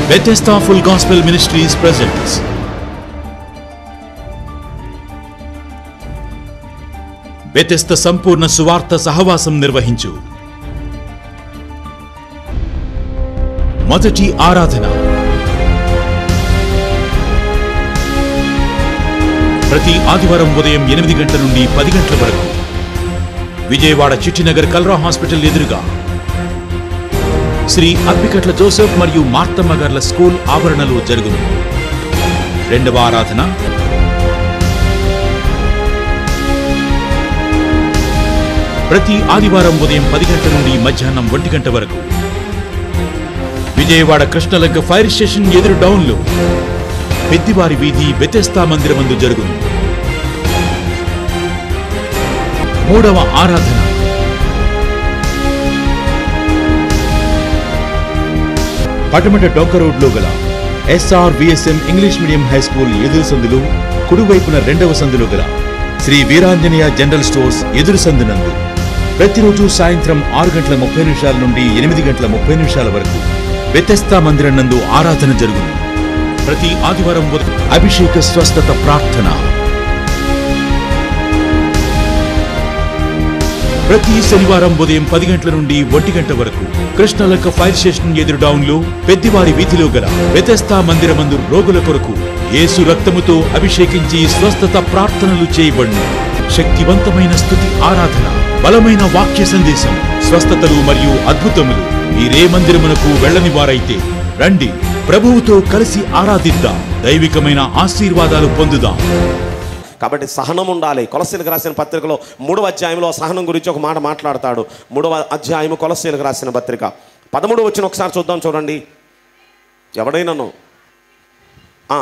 Bethesda Full Gospel Ministries presents Bethesda సంపూర్ణ సువార్త సహవాసం నిర్వహించు మొదటి ఆరాధన ప్రతి ఆదివారం ఉదయం ఎనిమిది గంటల నుండి పది గంటల వరకు విజయవాడ చిట్టినగర్ కల్రా హాస్పిటల్ ఎదురుగా శ్రీ అప్పికట్ల జోసెఫ్ మరియు మార్తమ్మ గార్ల స్కూల్ ఆవరణలో జరుగును రెండవ ఆరాధన ప్రతి ఆదివారం ఉదయం పది గంటల నుండి మధ్యాహ్నం ఒంటి గంట వరకు విజయవాడ కృష్ణలంక ఫైర్ స్టేషన్ ఎదురు డౌన్లో పెద్దివారి వీధి బెతెస్తా మందిరమందు జరుగును మూడవ ఆరాధన పటమట డొంక రోడ్లో గల SR VSM English medium high school ఎదురు సందులు కుడివైపున రెండవ సందులో గల శ్రీ వీరాంజనేయ జనరల్ స్టోర్స్ ఎదురు సందునందు ప్రతిరోజు సాయంత్రం ఆరు గంటల ముప్పై నిమిషాల నుండి ఎనిమిది గంటల ముప్పై నిమిషాల వరకు వ్యతస్థా మందిరం నందు ఆరాధన జరుగును ప్రతి ఆదివారం ఉదయం అభిషేక స్వస్థత ప్రార్థన ప్రతి శనివారం ఉదయం పది గంటల నుండి ఒంటి గంట వరకు కృష్ణలక్క ఫైర్ స్టేషన్ ఎదురు డౌన్ లో పెద్దివారి వీధిలో గల వ్యతస్థా మందిరమందు రోగుల కొరకు యేసు రక్తముతో అభిషేకించి స్వస్థత ప్రార్థనలు చేయబడును శక్తివంతమైన స్థుతి ఆరాధన బలమైన వాక్య సందేశం స్వస్థతలు మరియు అద్భుతములు మీరే మందిరమునకు వెళ్ళని వారైతే రండి ప్రభువుతో కలిసి ఆరాధిద్దాం దైవికమైన ఆశీర్వాదాలు పొందుదాం కాబట్టి సహనం ఉండాలి కొలసీలకు రాసిన పత్రికలో మూడవ అధ్యాయంలో సహనం గురించి ఒక మాట మాట్లాడతాడు మూడవ అధ్యాయము కొలసీలకు రాసిన పత్రిక పదమూడు వచ్చిన ఒకసారి చూద్దాం చూడండి ఎవడైనాను ఆ.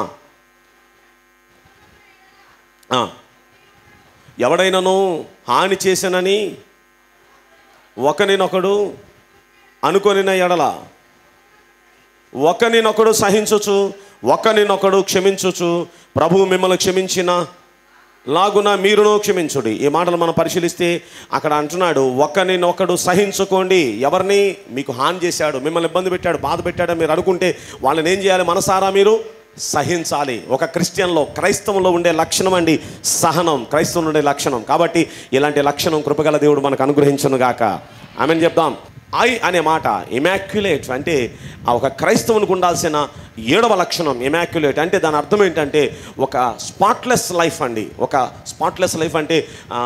ఆ. ఎవడైనాను హాని చేశానని ఒకనినొకడు అనుకొనిన ఎడల ఒకనినొకడు సహించుచు ఒకనినొకడు క్షమించుచు ప్రభువు మిమ్మల్ని క్షమించిన లాగున మీరును క్షమించుడి ఈ మాటలు మనం పరిశీలిస్తే అక్కడ అంటున్నాడు ఒకరినొకడు సహించుకోండి ఎవరిని మీకు హాని చేశాడు మిమ్మల్ని ఇబ్బంది పెట్టాడు బాధ పెట్టాడు మీరు అనుకుంటే వాళ్ళని ఏం చేయాలి మనసారా మీరు సహించాలి ఒక క్రిస్టియన్లో క్రైస్తవంలో ఉండే లక్షణం అండి సహనం క్రైస్తవంలో ఉండే లక్షణం కాబట్టి ఇలాంటి లక్షణం కృపగల దేవుడు మనకు అనుగ్రహించును గాక ఆమెను చెప్దాం ఐ అనే మాట ఇమాక్యులేట్ అంటే ఆ ఒక క్రైస్తవునికి ఉండాల్సిన ఏడవ లక్షణం ఇమాక్యులేట్ అంటే దాని అర్థం ఏంటంటే ఒక స్పాట్లెస్ లైఫ్ అండి ఒక స్పాట్లెస్ లైఫ్ అంటే ఆ,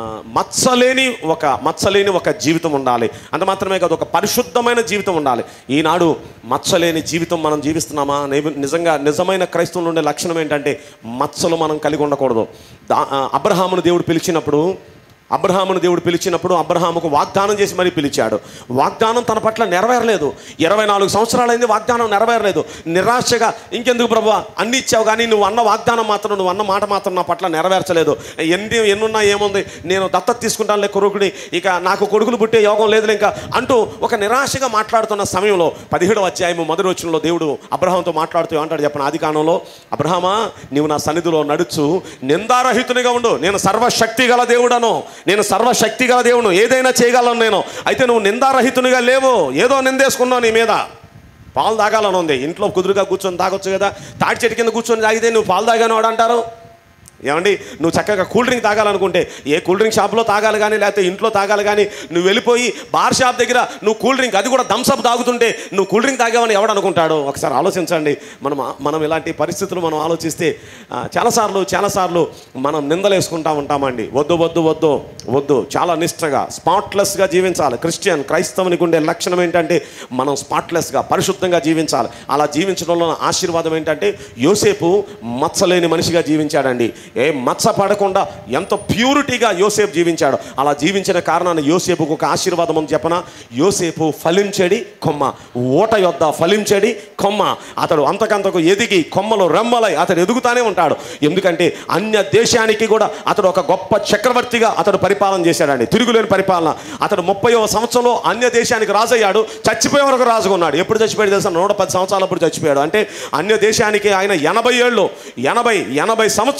మచ్చలేని ఒక మచ్చలేని ఒక జీవితం ఉండాలి అంత మాత్రమే కాదు ఒక పరిశుద్ధమైన జీవితం ఉండాలి ఈనాడు మచ్చలేని జీవితం మనం జీవిస్తున్నామా నే- నిజంగా నిజమైన క్రైస్తవులు ఉండే లక్షణం ఏంటంటే మచ్చలు మనం కలిగి ఉండకూడదు దా ఆ, అబ్రహామును దేవుడు పిలిచినప్పుడు అబ్రహామును దేవుడు పిలిచినప్పుడు అబ్రహాముకు వాగ్దానం చేసి మరీ పిలిచాడు వాగ్దానం తన పట్ల నెరవేరలేదు ఇరవై నాలుగు సంవత్సరాలైంది వాగ్దానం నెరవేరలేదు నిరాశగా ఇంకెందుకు ప్రభు అన్ని ఇచ్చావు కానీ నువ్వు అన్న వాగ్దానం మాత్రం నువ్వు అన్న మాట మాత్రం నా పట్ల నెరవేర్చలేదు ఎన్ని ఎన్నున్నా ఏముంది నేను దత్తత తీసుకుంటానులే కొడుకుని ఇక నాకు కొడుకులు పుట్టే యోగం లేదులే ఇంకా అంటూ ఒక నిరాశగా మాట్లాడుతున్న సమయంలో పదిహేడవ అధ్యాయము మొదటి వచనంలో దేవుడు అబ్రహాంతో మాట్లాడుతూ ఏమంటాడు చెప్పిన ఆది కాలంలో అబ్రహామా నీవు నా సన్నిధిలో నడుచు నిందారహితునిగా ఉండు నేను సర్వశక్తి గల దేవుడను నేను సర్వశక్తి గల దేవుడు ఏదైనా చేయగలను నేను అయితే నువ్వు నిందారహితునిగా లేవు ఏదో నిందేసుకున్నావు నీ మీద పాలు తాగాలని ఉంది ఇంట్లో కుదురుగా కూర్చొని తాగొచ్చు కదా తాటి చెట్టు కింద కూర్చొని తాగితే నువ్వు పాలు తాగాను వాడు అంటారు ఏమండి నువ్వు చక్కగా కూల్ డ్రింక్ తాగాలనుకుంటే ఏ కూల్ డ్రింక్ షాప్లో తాగాలి కానీ లేకపోతే ఇంట్లో తాగాలి కానీ నువ్వు వెళ్ళిపోయి బార్ షాప్ దగ్గర నువ్వు కూల్ డ్రింక్ అది కూడా థమ్స్అప్ తాగుతుంటే నువ్వు కూల్ డ్రింక్ తాగావని ఎవడు అనుకుంటాడు ఒకసారి ఆలోచించండి మనం మనం ఇలాంటి పరిస్థితులు మనం ఆలోచిస్తే ఆ, చాలాసార్లు చాలాసార్లు మనం నిందలేసుకుంటా ఉంటామండి వద్దు వద్దు వద్దు వద్దు చాలా నిష్ఠగా స్పాట్లెస్గా జీవించాలి క్రిస్టియన్ క్రైస్తవునికి ఉండే లక్షణం ఏంటంటే మనం స్పాట్లెస్గా పరిశుద్ధంగా జీవించాలి అలా జీవించడంలో ఆశీర్వాదం ఏంటంటే యోసేపు మచ్చలేని మనిషిగా జీవించాడండి ఏ మచ్చ పడకుండా ఎంతో ప్యూరిటీగా యోసేపు జీవించాడు అలా జీవించిన కారణాన్ని యోసేపుకు ఒక ఆశీర్వాదం అని చెప్పన యోసేపు ఫలించేడి కొమ్మ ఓట యొద్ద ఫలించేడి కొమ్మ అతడు అంతకంతకు ఎదిగి కొమ్మలు రెమ్మలై అతడు ఎదుగుతానే ఉంటాడు ఎందుకంటే అన్య దేశానికి కూడా అతడు ఒక గొప్ప చక్రవర్తిగా అతడు పరిపాలన చేశాడండి తిరుగులేని పరిపాలన అతడు ముప్పైవ సంవత్సరంలో అన్య దేశానికి రాజయ్యాడు చచ్చిపోయే వరకు రాజుగా ఉన్నాడు ఎప్పుడు చచ్చిపోయాడు తెలుసా నూట పది సంవత్సరాలప్పుడు చచ్చిపోయాడు అంటే అన్య దేశానికి ఆయన ఎనభై ఏళ్ళు ఎనభై ఎనభై సంవత్సరాలు ఆయన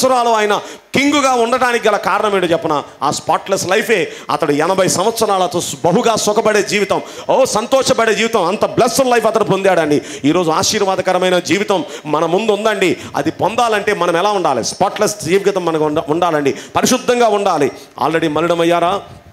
ఆయన కింగుగా ఉండడానికి గల కారణం ఏంటో చెప్పన ఆ స్పాట్లెస్ లైఫే అతడు ఎనభై సంవత్సరాలతో బహుగా సుఖపడే జీవితం ఓ సంతోషపడే జీవితం అంత బ్లెస్డ్ లైఫ్ అతడు పొందాడండి ఈరోజు ఆశీర్వాదకరమైన జీవితం మన ముందు ఉందండి అది పొందాలంటే మనం ఎలా ఉండాలి స్పాట్లెస్ జీవితం మనకు ఉండ- ఉండాలండి పరిశుద్ధంగా ఉండాలి ఆల్రెడీ మరణమయ్యారా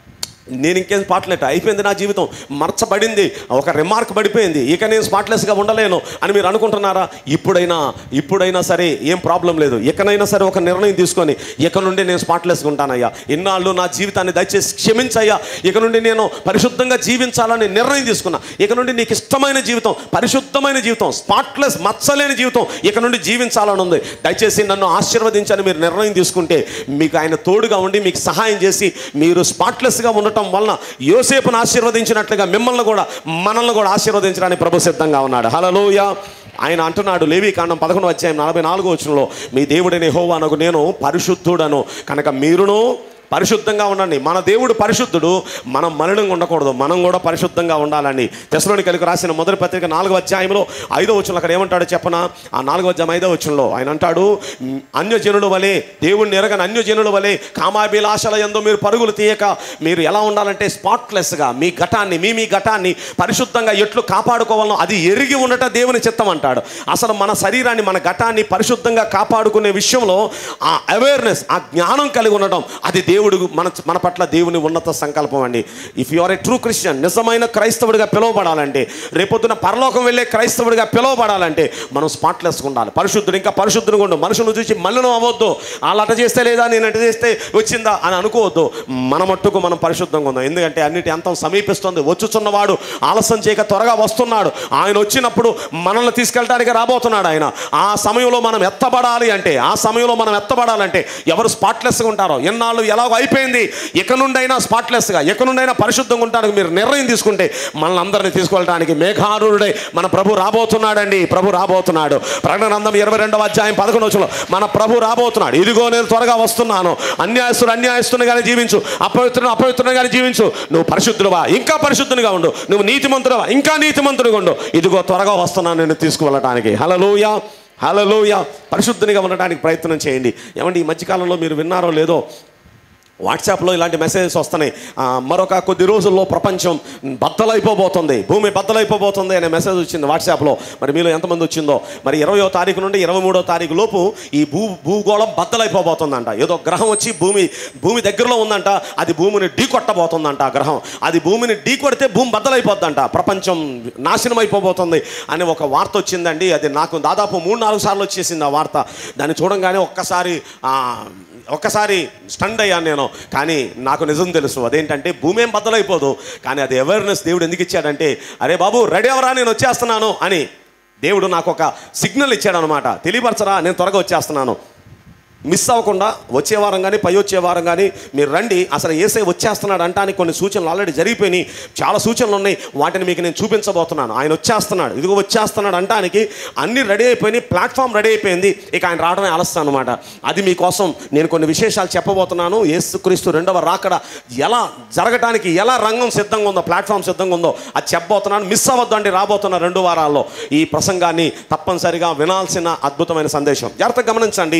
నేను ఇంకేం స్పాట్లెట్ అయిపోయింది నా జీవితం మర్చబడింది ఒక రిమార్క్ పడిపోయింది ఇక నేను స్పాట్లెస్గా ఉండలేను అని మీరు అనుకుంటున్నారా ఇప్పుడైనా ఇప్పుడైనా సరే ఏం ప్రాబ్లం లేదు ఎక్కడైనా సరే ఒక నిర్ణయం తీసుకొని ఇక నుండి నేను స్పాట్లెస్గా ఉంటానయ్యా ఇన్నాళ్ళు నా జీవితాన్ని దయచేసి క్షమించయ్యా ఇక నుండి నేను పరిశుద్ధంగా జీవించాలని నిర్ణయం తీసుకున్నా ఇక నుండి నీకు ఇష్టమైన జీవితం పరిశుద్ధమైన జీవితం స్పాట్లెస్ మచ్చలేని జీవితం ఇక నుండి జీవించాలని ఉంది దయచేసి నన్ను ఆశీర్వదించని మీరు నిర్ణయం తీసుకుంటే మీకు ఆయన తోడుగా ఉండి మీకు సహాయం చేసి మీరు స్పాట్లెస్గా ఉండటం వలన యోసేపును ఆశీర్వదించినట్లుగా మిమ్మల్ని కూడా మనల్ని కూడా ఆశీర్వదించడానికి ప్రభు సిద్ధంగా ఉన్నాడు హలోయ ఆయన అంటున్నాడు లేవి కాండం పదకొండు అధ్యాయం నలభై నాలుగో వచనంలో మీ దేవుడిని హోవానకు నేను పరిశుద్ధుడను కనుక మీరును పరిశుద్ధంగా ఉండండి మన దేవుడు పరిశుద్ధుడు మనం మలినంగా ఉండకూడదు మనం కూడా పరిశుద్ధంగా ఉండాలండి తెసలోని కలిగి రాసిన మొదటి పత్రిక నాలుగో అధ్యాయంలో ఐదో వచ్చిన అక్కడ ఏమంటాడో చెప్పన ఆ నాలుగో అధ్యాయం ఐదో వచ్చంలో ఆయన అంటాడు "మ్, అన్యజనుల వలె దేవుడిని ఎరగని అన్యజనుల వలె కామాభిలాషల ఎందు మీరు పరుగులు తీయక మీరు ఎలా ఉండాలంటే స్పాట్లెస్గా మీ ఘటాన్ని మీ మీ ఘటాన్ని పరిశుద్ధంగా ఎట్లు కాపాడుకోవాలనో అది ఎరిగి ఉండట దేవుని చిత్తం అంటాడు అసలు మన శరీరాన్ని మన ఘటాన్ని పరిశుద్ధంగా కాపాడుకునే విషయంలో ఆ అవేర్నెస్ ఆ జ్ఞానం కలిగి ఉండడం అది దేవుడు మన మన పట్ల దేవుని ఉన్నత సంకల్పం అండి if you are a true Christian నిజమైన క్రైస్తవుడిగా పిలువబడాలంటే రేపొద్దున పరలోకం వెళ్ళే క్రైస్తవుడిగా పిలువబడాలంటే మనం స్పాట్లెస్గా ఉండాలి పరిశుద్ధుడు ఇంకా పరిశుద్ధుడుగా ఉండు మనుషులను చూసి మళ్ళీ అవ్వద్దు వాళ్ళు అట చేస్తే లేదా నేను అట చేస్తే వచ్చిందా అని అనుకోవద్దు మన మట్టుకు మనం పరిశుద్ధంగా ఉందాం ఎందుకంటే అన్నిటి అంతం సమీపిస్తుంది వచ్చుచున్నవాడు ఆలస్యం చేయక త్వరగా వస్తున్నాడు ఆయన వచ్చినప్పుడు మనల్ని తీసుకెళ్ళడానికి రాబోతున్నాడు ఆయన ఆ సమయంలో మనం ఎత్తబడాలి అంటే ఆ సమయంలో మనం ఎత్తబడాలంటే ఎవరు స్పాట్లెస్గా ఉంటారో ఎన్నాళ్ళు ఎలాగో అయిపోయింది ఇక నుండైనా స్పాట్లెస్గా ఇక నుండైనా పరిశుద్ధంగా ఉండడానికి మీరు నిర్ణయం తీసుకుంటే మనల్ని అందరినీ తీసుకెళ్ళడానికి మేఘారుడే మన ప్రభు రాబోతున్నాడండి ప్రభు రాబోతున్నాడు ప్రకటనందం ఇరవై రెండవ అధ్యాయం పదకొండు వచ్చంలో మన ప్రభు రాబోతున్నాడు ఇదిగో నేను త్వరగా వస్తున్నాను అన్యాయస్తుడు అన్యాయస్తునిగానే జీవించు అపవిత్రుడు అపవిత్రునిగానే జీవించు నువ్వు పరిశుద్ధుడువా ఇంకా పరిశుద్ధునిగా ఉండు నువ్వు నీతిమంతుడువా ఇంకా నీతిమంతుడిగా ఉండు ఇదిగో త్వరగా వస్తున్నాను నేను తీసుకువెళ్ళటానికి హలలోయ హలలోయ పరిశుద్ధునిగా ఉండటానికి ప్రయత్నం చేయండి ఏమండి ఈ మధ్యకాలంలో మీరు విన్నారో లేదో వాట్సాప్లో ఇలాంటి మెసేజెస్ వస్తున్నాయి ఆ, మరొక కొద్ది రోజుల్లో ప్రపంచం బద్దలైపోబోతుంది భూమి బద్దలైపోబోతుంది అనే మెసేజ్ వచ్చింది వాట్సాప్లో మరి మీలో ఎంతమంది వచ్చిందో మరి ఇరవయో తారీఖు నుండి ఇరవై మూడో తారీఖు లోపు ఈ భూ భూగోళం బద్దలైపోబోతుందంట ఏదో గ్రహం వచ్చి భూమి భూమి దగ్గరలో ఉందంట అది భూమిని ఢీ కొట్టబోతుందంట ఆ గ్రహం అది భూమిని ఢీ కొడితే భూమి బద్దలైపోద్దంట ప్రపంచం నాశనం అయిపోబోతుంది అని ఒక వార్త వచ్చిందండి అది నాకు దాదాపు మూడు నాలుగు సార్లు వచ్చేసింది ఆ వార్త దాన్ని చూడంగానే ఒక్కసారి ఆ, ఒక్కసారి స్టండ్ అయ్యాను నేను కానీ నాకు నిజం తెలుసు అదేంటంటే భూమి ఏం బద్దలైపోదు కానీ అది అవేర్నెస్ దేవుడు ఎందుకు ఇచ్చాడంటే అరే బాబు రెడీ అవరా నేను వచ్చేస్తున్నాను అని దేవుడు నాకు ఒక సిగ్నల్ ఇచ్చాడు అనమాట తెలియపరచరా నేను త్వరగా వచ్చేస్తున్నాను మిస్ అవ్వకుండా వచ్చే వారం కానీ పై వచ్చే వారం కానీ మీరు రండి అసలు ఏసై వచ్చేస్తున్నాడు అంటానికి కొన్ని సూచనలు ఆల్రెడీ జరిగిపోయినాయి చాలా సూచనలు ఉన్నాయి వాటిని మీకు నేను చూపించబోతున్నాను ఆయన వచ్చేస్తున్నాడు ఇదిగో వచ్చేస్తున్నాడు అంటానికి అన్ని రెడీ అయిపోయినాయి ప్లాట్ఫామ్ రెడీ అయిపోయింది ఇక ఆయన రావడమే ఆలస్యం అనమాట అది మీకోసం నేను కొన్ని విశేషాలు చెప్పబోతున్నాను యేసుక్రీస్తు రెండవ రాకడ ఎలా జరగటానికి ఎలా రంగం సిద్ధంగా ఉందో ప్లాట్ఫామ్ సిద్ధంగా ఉందో అది చెప్పబోతున్నాను మిస్ అవ్వద్దు అండి రాబోతున్న రెండు వారాల్లో ఈ ప్రసంగాన్ని తప్పనిసరిగా వినాల్సిన అద్భుతమైన సందేశం జాగ్రత్తగా గమనించండి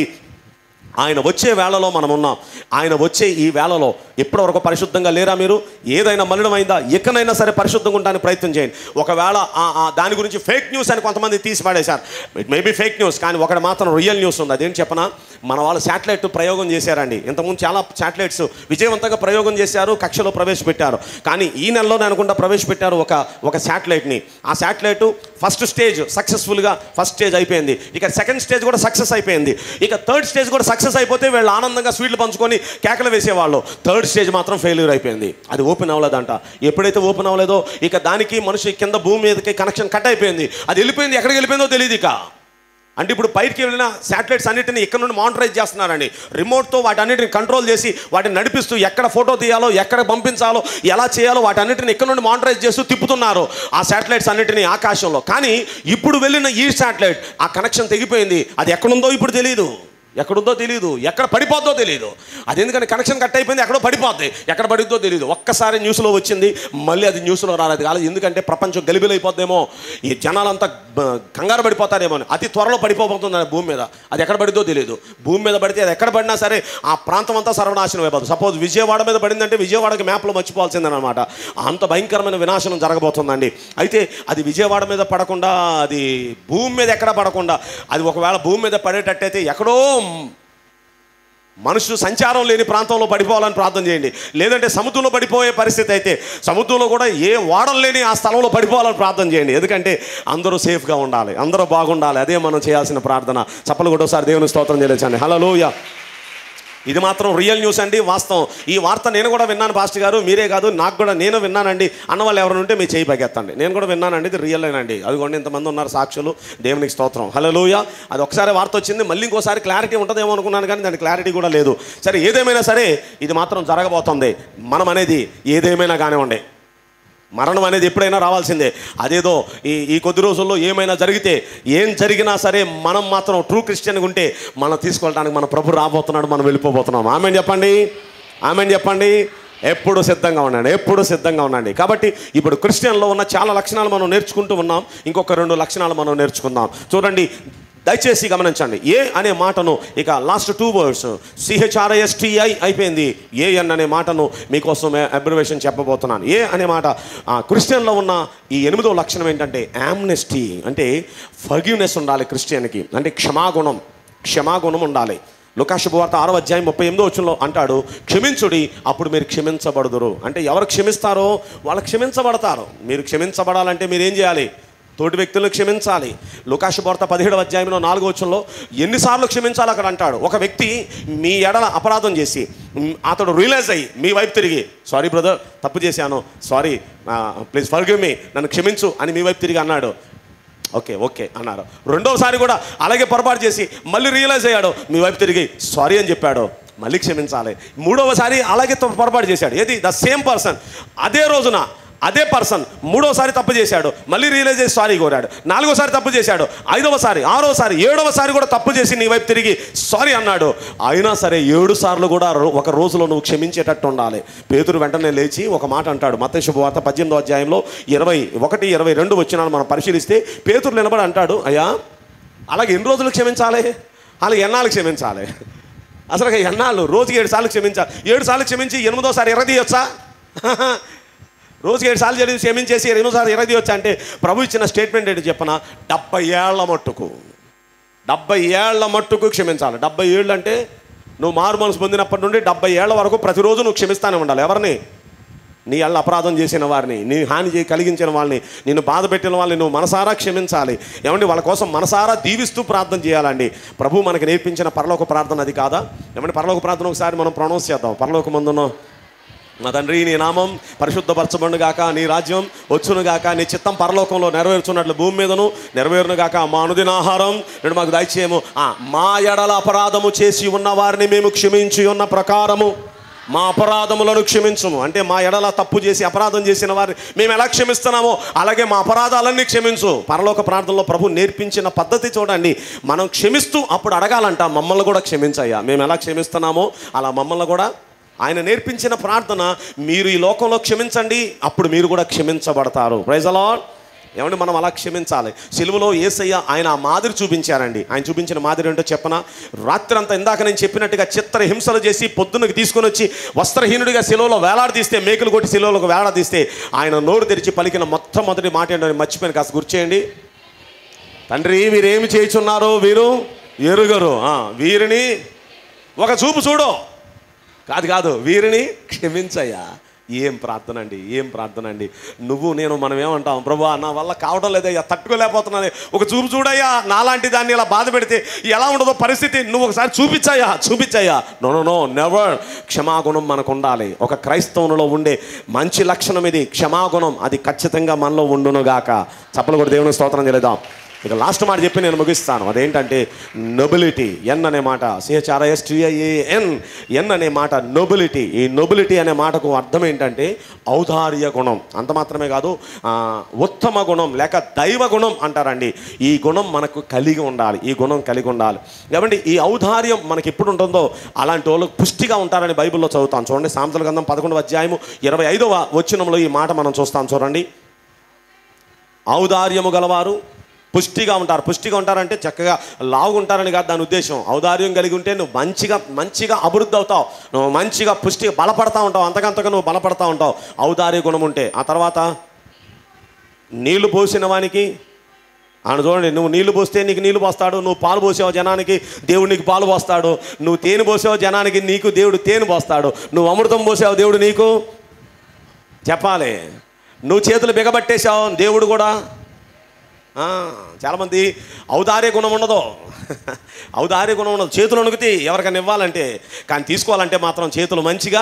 ఆయన వచ్చే వేళలో మనం ఉన్నాం ఆయన వచ్చే ఈ వేళలో ఎప్పటివరకు పరిశుద్ధంగా లేరా మీరు ఏదైనా మలినమైందా ఎక్కడైనా సరే పరిశుద్ధంగా ఉండడానికి ప్రయత్నం చేయండి ఒకవేళ ఆ- ఆ దాని గురించి ఫేక్ న్యూస్ అని కొంతమంది తీసి పడేశారు ఇట్ మేబీ ఫేక్ న్యూస్ కానీ ఒకటి మాత్రం రియల్ న్యూస్ ఉంది అదేంటి చెప్పనా మన వాళ్ళు శాటిలైట్ ప్రయోగం చేశారండి ఇంతకుముందు చాలా శాటిలైట్స్ విజయవంతంగా ప్రయోగం చేశారు కక్షలో ప్రవేశపెట్టారు కానీ ఈ నెలలోనే అనుకుంటా ప్రవేశపెట్టారు ఒక ఒక శాటిలైట్ని ఆ శాటిలైట్ ఫస్ట్ స్టేజ్ సక్సెస్ఫుల్గా ఫస్ట్ స్టేజ్ అయిపోయింది ఇక సెకండ్ స్టేజ్ కూడా సక్సెస్ అయిపోయింది ఇక థర్డ్ స్టేజ్ కూడా సక్సెస్ అయిపోతే వీళ్ళు ఆనందంగా స్వీట్లు పంచుకొని కేకలు వేసేవాళ్ళు థర్డ్ స్టేజ్ మాత్రం ఫెయిల్యూర్ అయిపోయింది అది ఓపెన్ అవ్వలేదంట ఎప్పుడైతే ఓపెన్ అవ్వలేదో ఇక దానికి మనిషి కింద భూమి మీదకి కనెక్షన్ కట్ అయిపోయింది అది వెళ్ళిపోయింది ఎక్కడికి వెళ్ళిపోయిందో తెలియదు ఇక అంటే ఇప్పుడు పైకి వెళ్ళిన శాటిలైట్స్ అన్నిటిని ఇక్కడ నుండి మానిటరైజ్ చేస్తున్నారండి రిమోట్తో వాటన్నిటిని కంట్రోల్ చేసి వాటిని నడిపిస్తూ ఎక్కడ ఫోటో తీయాలో ఎక్కడ పంపించాలో ఎలా చేయాలో వాటన్నిటిని ఇక్కడ నుండి మానిటరైజ్ చేస్తూ తిప్పుతున్నారు ఆ శాటిలైట్స్ అన్నిటిని ఆకాశంలో కానీ ఇప్పుడు వెళ్ళిన ఈ శాటిలైట్ ఆ కనెక్షన్ తెగిపోయింది అది ఎక్కడుందో ఇప్పుడు తెలియదు ఎక్కడుందో తెలియదు ఎక్కడ పడిపోద్దో తెలియదు అది ఎందుకని కనెక్షన్ కట్ అయిపోయింది ఎక్కడో పడిపోద్ది ఎక్కడ పడిద్దో తెలియదు ఒక్కసారి న్యూస్లో వచ్చింది మళ్ళీ అది న్యూస్లో రాలేదు కాలేదు ఎందుకంటే ప్రపంచం గలిబిలైపోద్దేమో ఈ జనాలంతా బ- కంగారు పడిపోతారేమో అని అతి త్వరలో పడిపోబోతుంది ఆ భూమి మీద అది ఎక్కడ పడిద్దో తెలియదు భూమి మీద పడితే అది ఎక్కడ పడినా సరే ఆ ప్రాంతం అంతా సర్వనాశనం అయిపోతుంది సపోజ్ విజయవాడ మీద పడిందంటే విజయవాడకి మ్యాప్లో మర్చిపోవాల్సిందనమాట అంత భయంకరమైన వినాశనం జరగబోతుందండి అయితే అది విజయవాడ మీద పడకుండా అది భూమి మీద ఎక్కడ పడకుండా అది ఒకవేళ భూమి మీద పడేటట్టయితే ఎక్కడో మనుషులు సంచారం లేని ప్రాంతంలో పడిపోవాలని ప్రార్థన చేయండి లేదంటే సముద్రంలో పడిపోయే పరిస్థితి అయితే సముద్రంలో కూడా ఏ వాడలు లేని ఆ స్థలంలో పడిపోవాలని ప్రార్థన చేయండి ఎందుకంటే అందరూ సేఫ్గా ఉండాలి అందరూ బాగుండాలి అదే మనం చేయాల్సిన ప్రార్థన చప్పలు కూడా ఒకసారి దేవుని స్తోత్రం చేయలేచండి హలోయ ఇది మాత్రం రియల్ న్యూస్ అండి వాస్తవం ఈ వార్త నేను కూడా విన్నాను పాస్టర్ గారు మీరే కాదు నాకు కూడా నేను విన్నానండి అన్న వాళ్ళు ఎవరైనా ఉంటే మీ చేయి పగెత్తండి నేను కూడా విన్నానండి ఇది రియల్ అండి అదిగోండి ఇంతమంది ఉన్నారు సాక్షులు దేవునికి స్తోత్రం హలోయ అది ఒకసారి వార్త వచ్చింది మళ్ళీ ఇంకోసారి క్లారిటీ ఉంటుందేమో అనుకున్నాను కానీ దాని క్లారిటీ కూడా లేదు సరే ఏదేమైనా సరే ఇది మాత్రం జరగబోతుంది మనం అనేది ఏదేమైనా కానివ్వండి మరణం అనేది ఎప్పుడైనా రావాల్సిందే అదేదో ఈ ఈ కొద్ది రోజుల్లో ఏమైనా జరిగితే ఏం జరిగినా సరే మనం మాత్రం ట్రూ క్రిస్టియన్గా ఉంటే మనం తీసుకెళ్ళడానికి మన ప్రభు రాబోతున్నాడు మనం వెళ్ళిపోబోతున్నాం ఆమె చెప్పండి ఆమె చెప్పండి ఎప్పుడు సిద్ధంగా ఉండండి ఎప్పుడు సిద్ధంగా ఉండండి కాబట్టి ఇప్పుడు క్రిస్టియన్లో ఉన్న చాలా లక్షణాలు మనం నేర్చుకుంటూ ఉన్నాం ఇంకొక రెండు లక్షణాలు మనం నేర్చుకుందాం చూడండి దయచేసి గమనించండి ఏ అనే మాటను ఇక లాస్ట్ టూ వర్డ్స్ సిహెచ్ఆర్ఐఎస్టిఐ అయిపోయింది ఏఎన్ అనే మాటను మీకోసం అబ్రివేషన్ చెప్పబోతున్నాను ఏ అనే మాట ఆ, క్రిస్టియన్లో ఉన్న ఈ ఎనిమిదో లక్షణం ఏంటంటే యామ్నెస్టీ అంటే ఫర్గివ్నెస్ ఉండాలి క్రిస్టియన్కి అంటే క్షమాగుణం క్షమాగుణం ఉండాలి లుకాశుభవార్త ఆరో అధ్యాయం ముప్పై ఎనిమిదో వచ్చంలో అంటాడు క్షమించుడి అప్పుడు మీరు క్షమించబడుదురు అంటే ఎవరు క్షమిస్తారో వాళ్ళు క్షమించబడతారు మీరు క్షమించబడాలంటే మీరు ఏం చేయాలి తోటి వ్యక్తులను క్షమించాలి లుకాశుభార్త పదిహేడు అధ్యాయంలో నాలుగో వచ్చంలో ఎన్నిసార్లు క్షమించాలి అక్కడ అంటాడు ఒక వ్యక్తి మీ ఎడల అపరాధం చేసి మ్, అతడు రియలైజ్ అయ్యి మీ వైపు తిరిగి సారీ బ్రదర్ తప్పు చేశాను సారీ ప్లీజ్ ఫర్గివ్ మీ నన్ను క్షమించు అని మీ వైపు తిరిగి అన్నాడు ఓకే ఓకే అన్నారు రెండవసారి కూడా అలాగే పొరపాటు చేసి మళ్ళీ రియలైజ్ అయ్యాడు మీ వైపు తిరిగి సారీ అని చెప్పాడు మళ్ళీ క్షమించాలి మూడవసారి అలాగే త- పొరపాటు చేశాడు ఏది ద సేమ్ పర్సన్ అదే రోజున అదే పర్సన్ మూడోసారి తప్పు చేశాడు మళ్ళీ రియలైజ్ చేసి సారీ కోరాడు నాలుగోసారి తప్పు చేశాడు ఐదవసారి ఆరోసారి ఏడవసారి కూడా తప్పు చేసి నీ వైపు తిరిగి సారీ అన్నాడు అయినా సరే ఏడు సార్లు కూడా రో- ఒక రోజులో నువ్వు క్షమించేటట్టు ఉండాలి పేతురు వెంటనే లేచి ఒక మాట అంటాడు మత శుభవార్త పద్దెనిమిదో అధ్యాయంలో ఇరవై ఒకటి ఇరవై రెండు వచ్చినాను మనం పరిశీలిస్తే పేతురు నిలబడి అంటాడు అయ్యా అలాగే ఎన్ని రోజులు క్షమించాలి అలాగే ఎన్నాళ్ళు క్షమించాలి అసలు ఎన్నాళ్ళు రోజుకి ఏడు సార్లు క్షమించాలి ఏడు సార్లు క్షమించి ఎనిమిదోసారి ఎరదీయొచ్చా రోజుకి ఏడు సార్లు జరిగి క్షమించేసి ఎనిమిదోసారి ఎరదీయొచ్చా అంటే ప్రభు ఇచ్చిన స్టేట్మెంట్ ఏంటి చెప్పన డెబ్బై ఏళ్ల మట్టుకు డెబ్బై ఏళ్ల మట్టుకు క్షమించాలి డెబ్బై ఏళ్ళు అంటే నువ్వు మారు మనసు పొందినప్పటి నుండి డెబ్బై ఏళ్ల వరకు ప్రతిరోజు నువ్వు క్షమిస్తానే ఉండాలి ఎవరిని నీ అల్ల అపరాధం చేసిన వారిని నీ హాని చేయి కలిగించిన వాళ్ళని నిన్ను బాధ పెట్టిన వాళ్ళని నువ్వు మనసారా క్షమించాలి ఏమండి వాళ్ళ కోసం మనసారా దీవిస్తూ ప్రార్థన చేయాలండి ప్రభు మనకి నేర్పించిన పరలోక ప్రార్థన అది కాదా ఏమంటే పరలోక ప్రార్థన ఒకసారి మనం ప్రొనౌన్స్ చేద్దాం పరలోక ముందున్న మా తండ్రి నీ నామం పరిశుద్ధపరచబడును గాక నీ రాజ్యం వచ్చును గాక నీ చిత్తం పరలోకంలో నెరవేర్చున్నట్లు భూమి మీదను నెరవేరును గాక మా అనుదిన ఆహారం నేడు మాకు దయచేయము ఆ, మా ఎడల అపరాధము చేసి ఉన్న వారిని మేము క్షమించి ఉన్న ప్రకారము మా అపరాధములను క్షమించము అంటే మా ఎడల తప్పు చేసి అపరాధం చేసిన వారిని మేము ఎలా క్షమిస్తున్నామో అలాగే మా అపరాధాలన్నీ క్షమించు పరలోక ప్రార్థనలో ప్రభు నేర్పించిన పద్ధతి చూడండి మనం క్షమిస్తూ అప్పుడు అడగాలంట మమ్మల్ని కూడా క్షమించయ్యా మేము ఎలా క్షమిస్తున్నామో అలా మమ్మల్ని కూడా ఆయన నేర్పించిన ప్రార్థన మీరు ఈ లోకంలో క్షమించండి అప్పుడు మీరు కూడా క్షమించబడతారు ప్రైజ్ అలాడ్ ఏమంటే మనం అలా క్షమించాలి సిలువలో ఏసయ్య ఆయన ఆ మాదిరి చూపించారండి ఆయన చూపించిన మాదిరి ఏంటో చెప్పన రాత్రి అంతా ఇందాక నేను చెప్పినట్టుగా చిత్ర హింసలు చేసి పొద్దున్నకి తీసుకొని వచ్చి వస్త్రహీనుడిగా శిలువలో వేలాడదీస్తే మేకులు కొట్టి శిలువలకు వేలాడదీస్తే ఆయన నోరు తెరిచి పలికిన మొట్టమొదటి మాట ఏంటో నేను మర్చిపోయాను కాస్త గుర్చేయండి తండ్రి వీరేమి చేయుచున్నారో వీరు ఎరుగరు ఆ, వీరిని ఒక చూపు చూడు కాదు కాదు వీరిని క్షమించయ్యా ఏం ప్రార్థన అండి ఏం ప్రార్థన అండి నువ్వు నేను మనం ఏమంటాం ప్రభా నా వల్ల కావడం లేదయ్యా తట్టుకోలేకపోతున్నాను ఒక చూపు చూడయ్యా నాలాంటి దాన్ని ఇలా బాధ పెడితే ఎలా ఉండదో పరిస్థితి నువ్వు ఒకసారి చూపించాయా చూపించాయా నో నో నో నెవర్ క్షమాగుణం మనకు ఉండాలి ఒక క్రైస్తవునిలో ఉండే మంచి లక్షణం ఇది క్షమాగుణం అది ఖచ్చితంగా మనలో ఉండునుగాక చప్పలు కూడా దేవుని స్తోత్రం చేయలేదాం ఇక లాస్ట్ మాట చెప్పి నేను ముగిస్తాను అదేంటంటే నొబిలిటీ ఎన్ అనే మాట సిహెచ్ఆర్ఐఎస్టిఐఏఎన్ ఎన్ అనే మాట నొబిలిటీ ఈ నొబిలిటీ అనే మాటకు అర్థం ఏంటంటే ఔదార్య గుణం అంత మాత్రమే కాదు ఆ, ఉత్తమ గుణం లేక దైవ గుణం అంటారండి ఈ గుణం మనకు కలిగి ఉండాలి ఈ గుణం కలిగి ఉండాలి కాబట్టి ఈ ఔదార్యం మనకి ఎప్పుడు ఉంటుందో అలాంటి వాళ్ళు పుష్టిగా ఉంటారని బైబిల్లో చదువుతాం చూడండి సాంతల గంధం పదకొండవ అధ్యాయము ఇరవై ఐదవ వచనంలో ఈ మాట మనం చూస్తాం చూడండి ఔదార్యము గలవారు పుష్టిగా ఉంటారు పుష్టిగా ఉంటారంటే చక్కగా లావుగుంటారని కాదు దాని ఉద్దేశం ఔదార్యం కలిగి ఉంటే నువ్వు మంచిగా మంచిగా అభివృద్ధి అవుతావు నువ్వు మంచిగా పుష్టిగా బలపడతా ఉంటావు అంతకంతగా నువ్వు బలపడతా ఉంటావు ఔదార్య గుణం ఉంటే ఆ తర్వాత నీళ్లు పోసిన వానికి ఆయన చూడండి నువ్వు నీళ్లు పోస్తే నీకు నీళ్లు పోస్తాడు నువ్వు పాలు పోసావు జనానికి దేవుడు నీకు పాలు పోస్తాడు నువ్వు తేనె పోసావు జనానికి నీకు దేవుడు తేనె పోస్తాడు నువ్వు అమృతం పోసావు దేవుడు నీకు చెప్పాలి నువ్వు చేతులు బిగబట్టేశావు దేవుడు కూడా ఆ, చాలామంది ఔదార్య గుణం ఉండదు ఔదార్య గుణం ఉండదు చేతులు వణుకుతాయి ఎవరికైనా ఇవ్వాలంటే కానీ తీసుకోవాలంటే మాత్రం చేతులు మంచిగా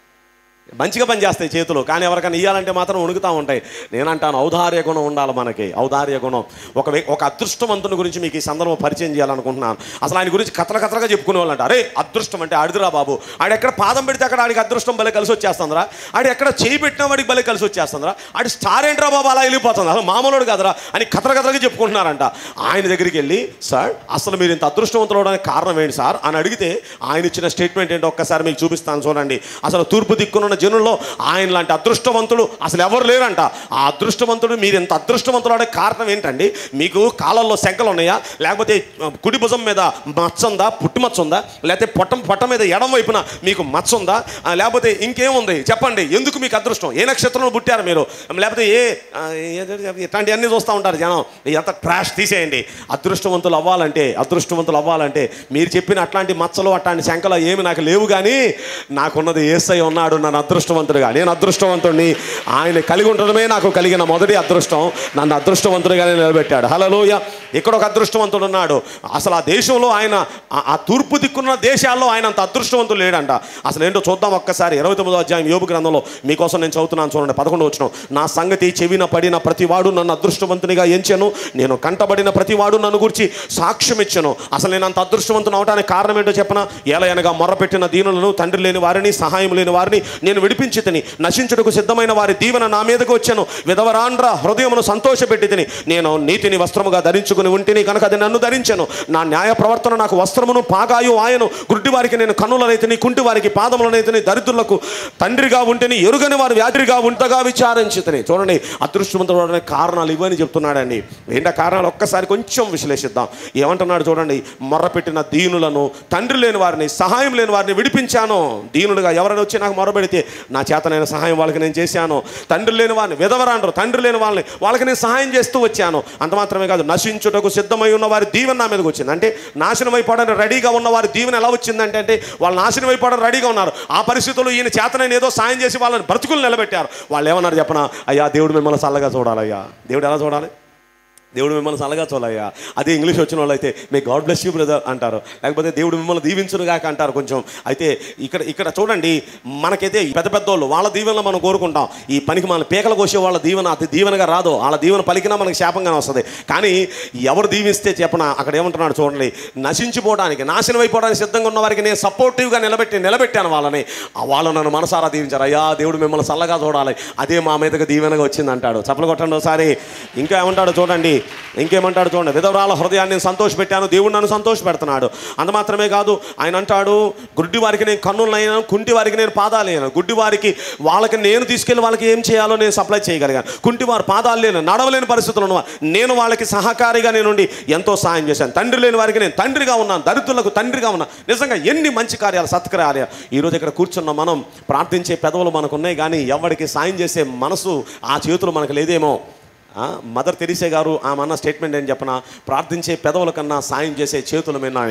మంచిగా పనిచేస్తాయి చేతులు కానీ ఎవరికైనా ఇవ్వాలంటే మాత్రం వణుకుతూ ఉంటాయి నేనంటాను ఔదార్య గుణం ఉండాలి మనకి ఔదార్య గుణం ఒక వ్య- ఒక అదృష్టవంతుని గురించి మీకు ఈ సందర్భం పరిచయం చేయాలనుకుంటున్నాను అసలు ఆయన గురించి కథల కథలుగా చెప్పుకునే వాళ్ళు అంటారు అరే అదృష్టం అంటే ఆడిదిరా బాబు ఆడు ఎక్కడ పాదం పెడితే అక్కడ ఆడికి అదృష్టం భలే కలిసి వచ్చేస్తుందిరా ఆడు ఎక్కడ చేయి పెట్టిన వాడికి భలే కలిసి వచ్చేస్తుందిరా ఆడి స్టార్ ఏంట్రా బాబు అలా వెళ్ళిపోతుంది అసలు మామూలుడు కదరా అని కథల కథలుగా చెప్పుకుంటున్నారంట ఆయన దగ్గరికి వెళ్ళి సార్ అసలు మీరు ఇంత అదృష్టవంతులు అవడానికి కారణం ఏంటి సార్ అని అడిగితే ఆయన ఇచ్చిన స్టేట్మెంట్ ఏంటో ఒక్కసారి మీకు చూపిస్తాను చూడండి అసలు తూర్పు దిక్కునున్న జనుల్లో ఆయన లాంటి అదృష్టవంతుడు అసలు ఎవరు లేరంట ఆ అదృష్టవంతుడు మీరు ఇంత అదృష్టవంతుడు అవడానికి కారణం ఏంటండి మీకు కాలంలో శంకలు ఉన్నాయా లేకపోతే ఆ, కుడి భుజం మీద మచ్చ ఉందా పుట్టి మచ్చ ఉందా లేకపోతే పొట్ట పొట్ట మీద ఎడం వైపున మీకు మచ్చ ఉందా ఆ, లేకపోతే ఇంకేముంది చెప్పండి ఎందుకు మీకు అదృష్టం ఏ నక్షత్రంలో పుట్టారు మీరు లేకపోతే ఏ ఆ, ఏ- ఇట్లాంటివన్నీ చూస్తూ ఉంటారు జనం ఎంత ట్రాష్ తీసేయండి అదృష్టవంతులు అవ్వాలంటే అదృష్టవంతులు అవ్వాలంటే మీరు చెప్పిన అట్లాంటి మచ్చలు అట్లాంటి శంకలు ఏమి నాకు లేవు కానీ నాకున్నది ఏసై ఉన్నాడు నన్ను అదృష్టవంతుడిగా నేను అదృష్టవంతుడిని ఆయన కలిగి ఉండడమే నాకు కలిగిన మొదటి అదృష్టం నన్ను అదృష్టవంతుడిగానే నిలబెట్టాడు హలోయ ఇక్కడ ఒక అదృష్టవంతుడు ఉన్నాడు అసలు ఆ దేశంలో ఆయన ఆ- ఆ తూర్పు దిక్కున్న దేశాల్లో ఆయన అంత అదృష్టవంతుడు లేడంట అసలు ఏంటో చూద్దాం ఒక్కసారి ఇరవై తొమ్మిదో అధ్యాయం యోగు గ్రంథంలో మీకోసం నేను చదువుతున్నాను చూడండి పదకొండు వచ్చిన నా సంగతి చెవిన పడిన ప్రతివాడు నన్ను అదృష్టవంతునిగా ఎంచాను నేను కంటబడిన ప్రతివాడు నన్ను గురించి సాక్ష్యం ఇచ్చాను అసలు నేను అంత అదృష్టవంతుని అవడానికి కారణం ఏంటో చెప్పన ఏలయనగా మొర్రపెట్టిన దీనులను తండ్రి లేని వారిని సహాయం లేని వారిని నేను విడిపించి తిని నశించుటకు సిద్ధమైన వారి దీవెన నా మీదకు వచ్చాను విధవరాండ్ర హృదయమును సంతోషపెట్టి తిని నేను నీతిని వస్త్రముగా ధరించుకుని ఉంటిని కనుక అది నన్ను ధరించాను నా న్యాయ ప్రవర్తన నాకు వస్త్రమును పాగాయు ఆయను గుడ్డి వారికి నేను కన్నులనైతిని కుంటి వారికి పాదములనైతిని దరిద్రులకు తండ్రిగా ఉంటేని ఎరుగని వారు వ్యాధిగా ఉంటగా విచారించితని చూడండి అదృష్టవంతుడు అవడానికి కారణాలు ఇవని చెప్తున్నాడండి ఏంటా కారణాలు ఒక్కసారి కొంచెం విశ్లేషిద్దాం ఏమంటున్నాడు చూడండి మొర్రపెట్టిన దీనులను తండ్రి లేని వారిని సహాయం లేని వారిని విడిపించాను దీనులుగా ఎవరైనా వచ్చి నాకు మొరపెడితే నా చేతనైన సహాయం వాళ్ళకి నేను చేశాను తండ్రి లేని వారిని విధవరాండ్రు తండ్రి లేని వాళ్ళని వాళ్ళకి నేను సహాయం చేస్తూ వచ్చాను అంత మాత్రమే కాదు నశించుటకు సిద్ధమై ఉన్న వారి దీవెన నా మీదకి వచ్చింది అంటే నాశనం అయిపోవడానికి రెడీగా ఉన్న వారి దీవెన ఎలా వచ్చిందంటే అంటే వాళ్ళు నాశనం అయిపోవడానికి రెడీగా ఉన్నారు ఆ పరిస్థితుల్లో ఈయన చేతనైన ఏదో సాయం చేసి వాళ్ళని బ్రతుకులు నిలబెట్టారు వాళ్ళు ఏమన్నారు చెప్పనా అయ్యా దేవుడు మిమ్మల్ని చల్లగా చూడాలయ్యా దేవుడు ఎలా చూడాలి దేవుడు మిమ్మల్ని చల్లగా చూడాలయ్యా అదే ఇంగ్లీష్ వచ్చిన వాళ్ళు అయితే may God bless you brother అంటారు లేకపోతే దేవుడు మిమ్మల్ని దీవించునుగాక అంటారు కొంచెం అయితే ఇక్కడ ఇక్కడ చూడండి మనకైతే ఈ పెద్ద పెద్దోళ్ళు వాళ్ళ దీవెనలో మనం కోరుకుంటాం ఈ పనికి మన పీకలు కోసే వాళ్ళ దీవెన అది దీవెనగా రాదు వాళ్ళ దీవెన పలికినా మనకి శాపంగానే వస్తుంది కానీ ఎవరు దీవిస్తే చెప్పన అక్కడ ఏమంటున్నాడు చూడండి నశించిపోవడానికి నాశనం అయిపోవడానికి సిద్ధంగా ఉన్న వారికి నేను సపోర్టివ్గా నిలబెట్టి నిలబెట్టాను వాళ్ళని ఆ వాళ్ళు నన్ను మనసారా దీవించారు అయ్యా దేవుడు మిమ్మల్ని చల్లగా చూడాలి అదే మా మీదకి దీవెనగా వచ్చింది అంటాడు చప్పలు కొట్టండి ఒకసారి ఇంకా ఏమంటాడు చూడండి ఇంకేమంటాడు చూడండి విధవరాల హృదయాన్ని నేను సంతోషపెట్టాను దేవుడు నన్ను సంతోషపెడుతున్నాడు అంత మాత్రమే కాదు ఆయన అంటాడు గుడ్డి వారికి నేను కన్నులైనా కుంటి వారికి నేను పాదాలేను గుడ్డి వారికి వాళ్ళకి నేను తీసుకెళ్ళి వాళ్ళకి ఏం చేయాలో నేను సప్లై చేయగలిగాను కుంటి వారు పాదాలు లేను నడవలేని పరిస్థితులు ఉన్నవారు నేను వాళ్ళకి సహకారిగా నేను ఉండి ఎంతో సాయం చేశాను తండ్రి లేని వారికి నేను తండ్రిగా ఉన్నాను దరిద్రులకు తండ్రిగా ఉన్నాను నిజంగా ఎన్ని మంచి కార్యాలు సత్కార్యాలు ఈరోజు ఇక్కడ కూర్చున్న మనం ప్రార్థించే పెదవులు మనకు ఉన్నాయి కానీ ఎవరికి సాయం చేసే మనసు ఆ చేతులు మనకు లేదేమో ఆ, మదర్ తెరిసే గారు ఆమె అన్న స్టేట్మెంట్ ఏం చెప్పనా ప్రార్థించే పెదవుల కన్నా సాయం చేసే చేతులు మిన్నాని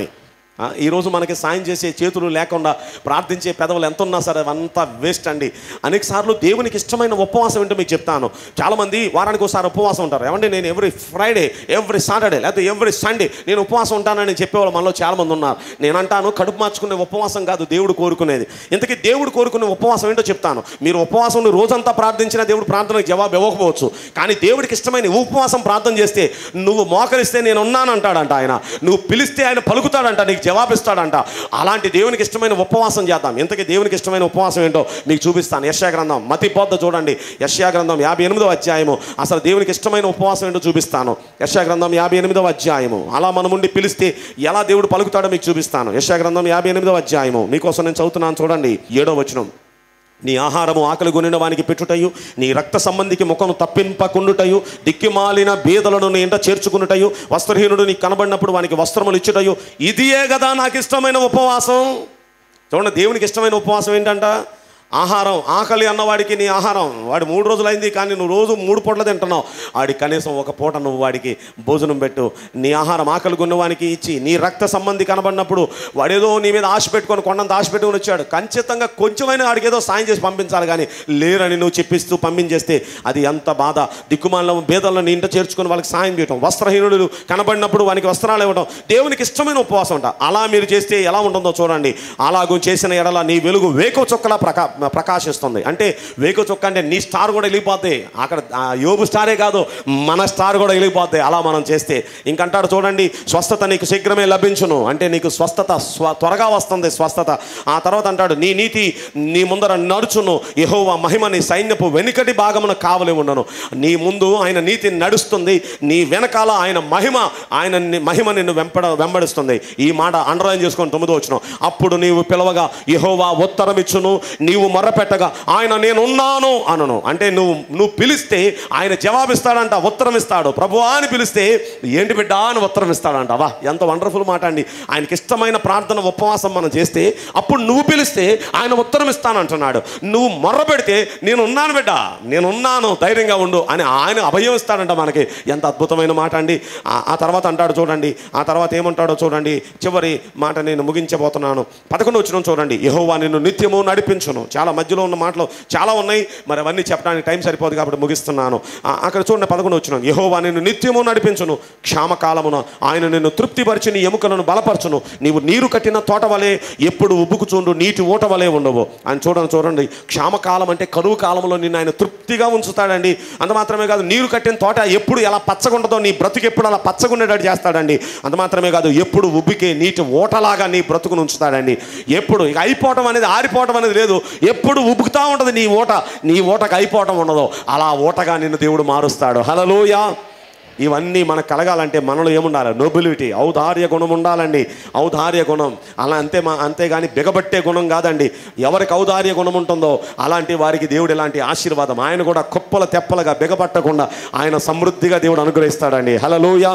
ఆ, ఈరోజు మనకి సాయం చేసే చేతులు లేకుండా ప్రార్థించే పెదవులు ఎంత ఉన్నా సరే అవంతా వేస్ట్ అండి అనేక సార్లు దేవునికి ఇష్టమైన ఉపవాసం ఏంటో మీకు చెప్తాను చాలామంది వారానికి ఒకసారి ఉపవాసం ఉంటారు ఏమంటే నేను ఎవ్రీ ఫ్రైడే ఎవ్రీ సాటర్డే లేకపోతే ఎవ్రీ సండే నేను ఉపవాసం ఉంటానని చెప్పేవాళ్ళు మనలో చాలామంది ఉన్నారు నేను అంటాను కడుపు మార్చుకునే ఉపవాసం కాదు దేవుడు కోరుకునేది ఇంతకీ దేవుడు కోరుకునే ఉపవాసం ఏంటో చెప్తాను మీరు ఉపవాసం రోజంతా ప్రార్థించినా దేవుడు ప్రార్థనకు జవాబు ఇవ్వకపోవచ్చు కానీ దేవుడికి ఇష్టమైన ఉపవాసం ప్రార్థన చేస్తే నువ్వు మోకరిస్తే నేను ఉన్నాను అంటాడంట ఆయన నువ్వు పిలిస్తే ఆయన పలుకుతాడంట నీకు జవాబిస్తాడంట అలాంటి దేవునికి ఇష్టమైన ఉపవాసం చేద్దాం ఇంతకీ దేవునికి ఇష్టమైన ఉపవాసం ఏంటో మీకు చూపిస్తాను యశ్యా గ్రంథం మతి బోద్ధ చూడండి యశ్యా గ్రంథం యాభై ఎనిమిదవ అధ్యాయము అసలు దేవునికి ఇష్టమైన ఉపవాసం ఏంటో చూపిస్తాను యశ్యా గ్రంథం యాభై ఎనిమిదవ అధ్యాయము అలా మన ముందు పిలిస్తే ఎలా దేవుడు పలుకుతాడో మీకు చూపిస్తాను యశ్యా గ్రంథం యాభై ఎనిమిదవ అధ్యాయము మీకోసం నేను చదువుతున్నాను చూడండి ఏడో వచనం నీ ఆహారము ఆకలి కొనిన వానికి పెట్టుటయు నీ రక్త సంబంధికి ముఖము తప్పింపకుండుటయు దిక్కిమాలిన బీదలను నీ ఇంట చేర్చుకునుటయు వస్త్రహీనుడు నీకు కనబడినప్పుడు వానికి వస్త్రములు ఇచ్చుటయు ఇదియే కదా నాకు ఇష్టమైన ఉపవాసం చూడండి దేవునికి ఇష్టమైన ఉపవాసం ఏంటంట ఆహారం ఆకలి అన్నవాడికి నీ ఆహారం వాడు మూడు రోజులు అయింది కానీ నువ్వు రోజు మూడు పూటలు తింటున్నావు వాడికి కనీసం ఒక పూట నువ్వు వాడికి భోజనం పెట్టు నీ ఆహారం ఆకలి కొన్నవానికి ఇచ్చి నీ రక్త సంబంధి కనబడినప్పుడు వాడేదో నీ మీద ఆశ పెట్టుకొని కొండంత ఆశ పెట్టుకొని వచ్చాడు ఖచ్చితంగా కొంచెమైనా వాడికి ఏదో సాయం చేసి పంపించాలి కానీ లేరని నువ్వు చెప్పిస్తూ పంపించేస్తే అది ఎంత బాధ దిక్కుమాల బేదలను నీ ఇంట చేర్చుకొని వాళ్ళకి సాయం చేయటం వస్త్రహీనుడు కనబడినప్పుడు వానికి వస్త్రాలు ఇవ్వడం దేవునికి ఇష్టమైన ఉపవాసం అంట అలా మీరు చేస్తే ఎలా ఉంటుందో చూడండి అలాగూ చేసిన ఎడల నీ వెలుగు వేకో చొక్కలా ప్రకా ప్రకాశిస్తుంది అంటే వేకో చొక్క అంటే నీ స్టార్ కూడా వెళ్ళిపోద్ది అక్కడ ఆ యోబు స్టారే కాదు మన స్టార్ కూడా వెళ్ళిపోద్ది అలా మనం చేస్తే ఇంకంటాడు చూడండి స్వస్థత నీకు శీఘ్రమే లభించును అంటే నీకు స్వస్థత స్వ త్వరగా వస్తుంది స్వస్థత ఆ తర్వాత అంటాడు నీ నీతి నీ ముందర నడుచును యెహోవా మహిమ నీ సైన్యపు వెనుకటి భాగమున కావలి ఉండను నీ ముందు ఆయన నీతి నడుస్తుంది నీ వెనకాల ఆయన మహిమ ఆయన ని- మహిమ నిన్ను వెంపడ వెంబడిస్తుంది ఈ మాట అండర్లైన్ చేసుకొని తొమ్మిదో వచ్చిన అప్పుడు నీవు పిలవగా యెహోవా ఉత్తరం ఇచ్చును నీవు మొర్రపెట్టగా ఆయన నేనున్నాను అనను అంటే నువ్వు నువ్వు పిలిస్తే ఆయన జవాబిస్తాడంట ఉత్తరం ఇస్తాడు ప్రభువా అని పిలిస్తే ఏంటి బిడ్డ అని ఉత్తరం ఇస్తాడంట వా ఎంత వండర్ఫుల్ మాట అండి ఆయనకి ఇష్టమైన ప్రార్థన ఉపవాసం మనం చేస్తే అప్పుడు నువ్వు పిలిస్తే ఆయన ఉత్తరం ఇస్తానంటున్నాడు నువ్వు మొర్ర పెడితే నేను ఉన్నాను బిడ్డ నేను ఉన్నాను ధైర్యంగా ఉండు అని ఆయన అభయం ఇస్తాడంట మనకి ఎంత అద్భుతమైన మాట అండి ఆ- ఆ తర్వాత అంటాడు చూడండి ఆ తర్వాత ఏమంటాడో చూడండి చివరి మాట నేను ముగించబోతున్నాను పదకొండు వచ్చిన చూడండి యహోవా నిన్ను నిత్యము నడిపించును చాలా మధ్యలో ఉన్న మాటలు చాలా ఉన్నాయి మరి అవన్నీ చెప్పడానికి టైం సరిపోదు కాబట్టి ముగిస్తున్నాను ఆ- అక్కడ చూడండి పదకొండు వచ్చిన యహోవా నిన్ను నిత్యము నడిపించును క్షామకాలమున ఆయన నిన్ను తృప్తిపరిచి నీ ఎముకలను బలపరచును నీవు నీరు కట్టిన తోట వలె ఎప్పుడు ఉబ్బుకుచుండు నీటి ఊట వలె ఉండవు ఆయన చూడండి చూడండి క్షామకాలం అంటే కరువు కాలంలో నిన్ను ఆయన తృప్తిగా ఉంచుతాడండి అంత మాత్రమే కాదు నీరు కట్టిన తోట ఎప్పుడు ఎలా పచ్చగా ఉండదో నీ బ్రతుకు ఎప్పుడు అలా పచ్చగా ఉండేటట్టు చేస్తాడండి అంత మాత్రమే కాదు ఎప్పుడు ఉబ్బికే నీటి ఓటలాగా నీ బ్రతుకును ఉంచుతాడండి ఎప్పుడు ఇక అయిపోవటం అనేది ఆరిపోవటం అనేది లేదు ఎప్పుడు ఉబ్బుకుతా ఉంటుంది నీ ఓట నీ ఓటకు అయిపోవటం ఉండదు అలా ఓటగా నిన్ను దేవుడు మారుస్తాడు హలలోయ ఇవన్నీ మనకు కలగాలంటే మనలో ఏముండాలి నోబిలిటీ ఔదార్య గుణం ఉండాలండి ఔదార్య గుణం అలా అంతే మా అంతేగాని బిగబట్టే గుణం కాదండి ఎవరికి ఔదార్య గుణం ఉంటుందో అలాంటి వారికి దేవుడు ఇలాంటి ఆశీర్వాదం ఆయన కూడా కుప్పల తెప్పలుగా బిగబట్టకుండా ఆయన సమృద్ధిగా దేవుడు అనుగ్రహిస్తాడండి హలలోయ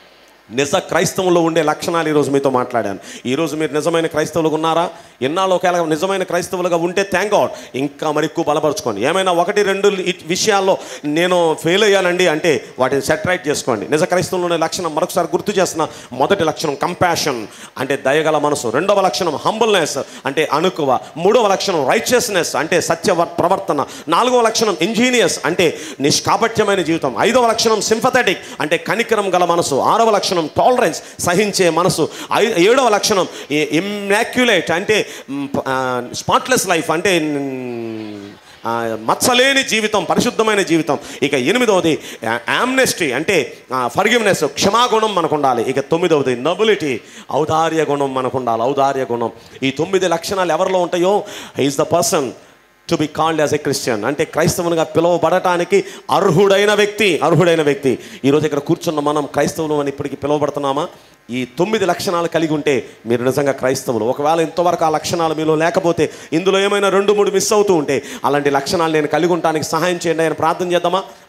నిజ క్రైస్తవంలో ఉండే లక్షణాలు ఈరోజు మీతో మాట్లాడాను ఈరోజు మీరు నిజమైన క్రైస్తవులుగా ఉన్నారా ఎన్నాళ్ళు ఒకవేళ నిజమైన క్రైస్తవులుగా ఉంటే థ్యాంక్ గాడ్ ఇంకా మరి ఎక్కువ బలపరచుకోండి ఏమైనా ఒకటి రెండు ఈ విషయాల్లో నేను ఫెయిల్ అయ్యానండి అంటే వాటిని సెటరైట్ చేసుకోండి నిజ క్రైస్తవంలో ఉండే లక్షణం మరొకసారి గుర్తు చేసిన మొదటి లక్షణం కంపాషన్ అంటే దయగల మనసు రెండవ లక్షణం హంబుల్నెస్ అంటే అణుకువ మూడవ లక్షణం రైచియస్నెస్ అంటే సత్య వ- ప్రవర్తన నాలుగవ లక్షణం ఇంజనీయస్ అంటే నిష్కాపట్యమైన జీవితం ఐదవ లక్షణం సింపథెటిక్ అంటే కనికరం గల మనసు ఆరవ లక్షణం టాలరెన్స్ సహించే మనసు ఐ ఏడవ లక్షణం ఇమ్మాక్యులేట్ అంటే స్పాట్లెస్ లైఫ్ అంటే మ్, ఆ, మచ్చలేని జీవితం పరిశుద్ధమైన జీవితం ఇక ఎనిమిదవది యామ్నెస్టీ అంటే ఫర్గివ్నెస్ క్షమాగుణం మనకు ఉండాలి ఇక తొమ్మిదవది నబులిటీ ఔదార్య గుణం మనకు ఉండాలి ఔదార్య గుణం ఈ తొమ్మిది లక్షణాలు ఎవరిలో ఉంటాయో is the person to be called as a Christian అంటే క్రైస్తవునిగా పిలువబడటానికి అర్హుడైన వ్యక్తి అర్హుడైన వ్యక్తి ఈరోజు ఇక్కడ కూర్చున్న మనం క్రైస్తవులు అని ఇప్పటికి పిలువబడుతున్నామా ఈ తొమ్మిది లక్షణాలు కలిగి ఉంటే మీరు నిజంగా క్రైస్తవులు ఒకవేళ ఇంతవరకు ఆ లక్షణాలు మీలో లేకపోతే ఇందులో ఏమైనా రెండు మూడు మిస్ అవుతూ ఉంటే అలాంటి లక్షణాలు నేను కలిగి ఉండటానికి సహాయం చేయండి ఆయన ప్రార్థన చేద్దామా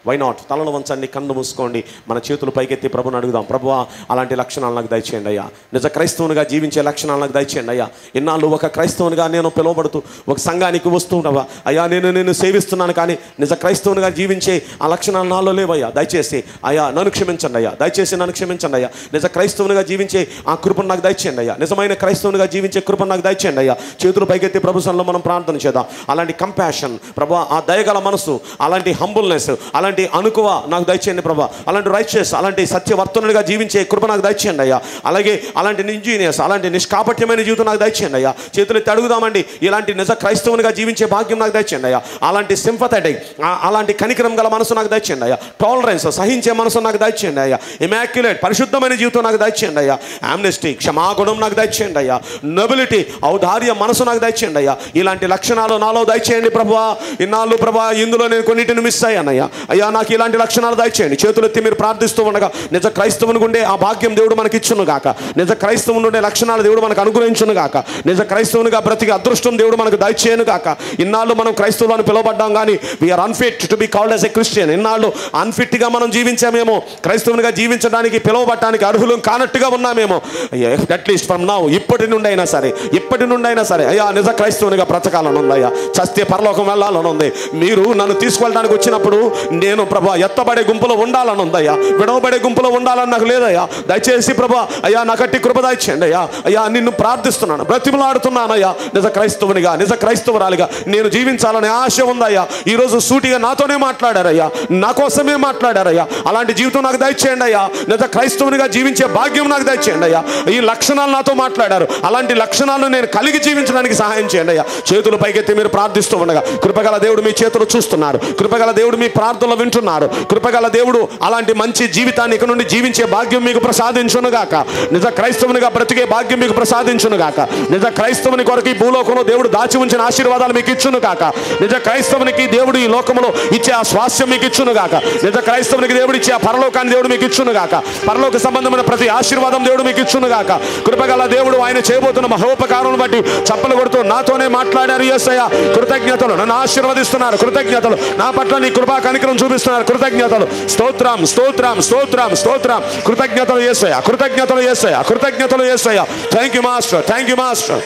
వై నాట్ తలలో వంచండి కన్ను మూసుకోండి మన చేతులు పైకెత్తి ప్రభుని అడుగుదాం ప్రభువా అలాంటి లక్షణాలు నాకు దయచేయండి అయ్యా నిజ క్రైస్తవునిగా జీవించే లక్షణాలు నాకు దయచేయండి అయ్యా ఇన్నాళ్ళు ఒక క్రైస్తవునిగా నేను పిలువబడుతూ ఒక సంఘానికి వస్తుండవా అయ్యా నేను నేను సేవిస్తున్నాను కానీ నిజ క్రైస్తవునిగా జీవించే ఆ లక్షణాలు నాలో లేవయ్యా దయచేసి అయ్యా నన్ను క్షమించండి అయ్యా దయచేసి నన్ను క్షమించండి అయ్యా నిజ క్రైస్తవునిగా జీవించే ఆ కృపను నాకు దయచేయండి అయ్యా నిజమైన క్రైస్తవునిగా జీవించే కృపను నాకు దయచేయండి అయ్యా చేతులు పైకెత్తి ప్రభు సన్నిధిలో మనం ప్రార్థన చేద్దాం అలాంటి కంపాషన్ ప్రభా ఆ దయగల మనసు అలాంటి హంబుల్నెస్ అలాంటి అనుకువ నాకు దయచేయండి ప్రభా అలాంటి రైచెస్ అలాంటి సత్యవర్తనుడిగా జీవించే కృప నాకు దయచేయండి అయ్యా అలాగే అలాంటి ఇంజనీయర్స్ అలాంటి నిష్కాపట్యమైన జీవితం నాకు దయచేయండి అయ్యా చేతులు ఎత్తి అడుగుదామండి ఇలాంటి నిజ క్రైస్తవునిగా జీవించే భాగ్యం నాకు దయచేయండి అయ్యా అలాంటి సింపథెటిక్ అలాంటి కనికరం గల మనసు నాకు దయచేయండి అయ్యా టాలరెన్స్ సహించే మనసు నాకు దయచేయండి అయ్యా ఇమాక్యులేట్ పరిశుద్ధమైన జీవితం నాకు దయచేయండి అయ్యా ఆమ్నెస్టీ క్షమాగుణం నాకు దయచేయండి అయ్యా నొబిలిటీ ఔదార్య మనసు నాకు దయచేయండి అయ్యా ఇలాంటి లక్షణాలు నాలో దయచేయండి ప్రభువా ఇన్నాళ్ళు ప్రభా ఇందులో నేను కొన్నిటిని మిస్ అయ్యానయ్యా అయ్యా నాకు ఇలాంటి లక్షణాలు దయచేయండి చేతులు ఎత్తి మీరు ప్రార్థిస్తూ ఉండగా నిజ క్రైస్తవుని ఉండే ఆ భాగ్యం దేవుడు మనకి ఇచ్చును గాక నిజ క్రైస్తవుని ఉండే లక్షణాలు దేవుడు మనకు అనుగ్రహించును గాక నిజ క్రైస్తవునిగా బ్రతికి అదృష్టం దేవుడు మనకు దయచేయను గాక ఇన్నాళ్ళు మనం క్రైస్తవులను పిలువబడ్డాం కానీ we are unfit to be called as a Christian ఇన్నాళ్ళు అన్ఫిట్గా మనం జీవించామేమో క్రైస్తవునిగా జీవించడానికి పిలువబడటానికి అర్హులం కానట్టుగా ఉన్నామేమో అట్లీస్ట్ ఫ్రమ్ నౌ ఇప్పటి నుండి అయినా సరే ఇప్పటి నుండి అయినా సరే అయ్యా నిజ క్రైస్తవునిగా బ్రతకాలని ఉంది అయ్యా చస్తే పరలోకం వెళ్ళాలని ఉంది మీరు నన్ను తీసుకెళ్ళడానికి వచ్చినప్పుడు నేను ప్రభా ఎత్తబడే గుంపులో ఉండాలని ఉందయ్యా విడవబడే గుంపులో ఉండాలని నాకు లేదయ్యా దయచేసి ప్రభా అయ్యా నాకట్టి కృప దయచేయండి అయ్యా అయ్యా నిన్ను ప్రార్థిస్తున్నాను బ్రతిమలాడుతున్నానయ్యా నిజ క్రైస్తవునిగా నిజ క్రైస్తవురాలిగా నేను జీవించాలనే ఆశ ఉందయ్యా ఈరోజు సూటిగా నాతోనే మాట్లాడారయ్యా నా కోసమే మాట్లాడారయ్యా అలాంటి జీవితం నాకు దయచేయండి అయ్యా నిజ క్రైస్తవునిగా జీవించే భాగ్యం నాకు దయచేయండి అయ్యా ఈ లక్షణాలు నాతో మాట్లాడారు అలాంటి లక్షణాలను నేను కలిగి జీవించడానికి సహాయం చేయండి అయ్యా చేతులు పైకెత్తి మీరు ప్రార్థిస్తూ ఉండగా కృపగల దేవుడు మీ చేతులు చూస్తున్నారు కృపగల దేవుడు మీ ప్రార్థనలు వింటున్నారు కృపగల దేవుడు అలాంటి మంచి జీవితాన్ని ఇక నుండి జీవించే భాగ్యం మీకు ప్రసాదించునుగాక నిజ క్రైస్తవునిగా బ్రతికే భాగ్యం మీకు ప్రసాదించునుగాక నిజ క్రైస్తవుని కొరకు ఈ భూలోకంలో దేవుడు దాచి ఉంచిన ఆశీర్వాదాలు మీకు ఇచ్చును కాక నిజ క్రైస్తవునికి దేవుడు ఈ లోకంలో ఇచ్చే ఆ స్వాస్థ్యం మీకు ఇచ్చును గాక నిజ క్రైస్తవునికి దేవుడు ఇచ్చే ఆ పరలోకాన్ని దేవుడు మీకు ఇచ్చును గాక పరలోక సంబంధమైన ప్రతి ఆశీర్వాదం దేవుడు మీకు ఇచ్చును గాక కృపగల దేవుడు ఆయన చేయబోతున్న మహోపకారం బట్టి చప్పలు కొడుతూ నాతోనే మాట్లాడారు యేసయ్య కృతజ్ఞతలు నన్ను ఆశీర్వదిస్తున్నారు కృతజ్ఞతలు నా పట్ల నీ కృపా కనికరం చూపిస్తున్నారు కృతజ్ఞతలు స్తోత్రం స్తోత్రం స్తోత్రం స్తోత్రం కృతజ్ఞతలు యేసయ్య కృతజ్ఞతలు యేసయ్య కృతజ్ఞతలు Yesayya thank you master thank you master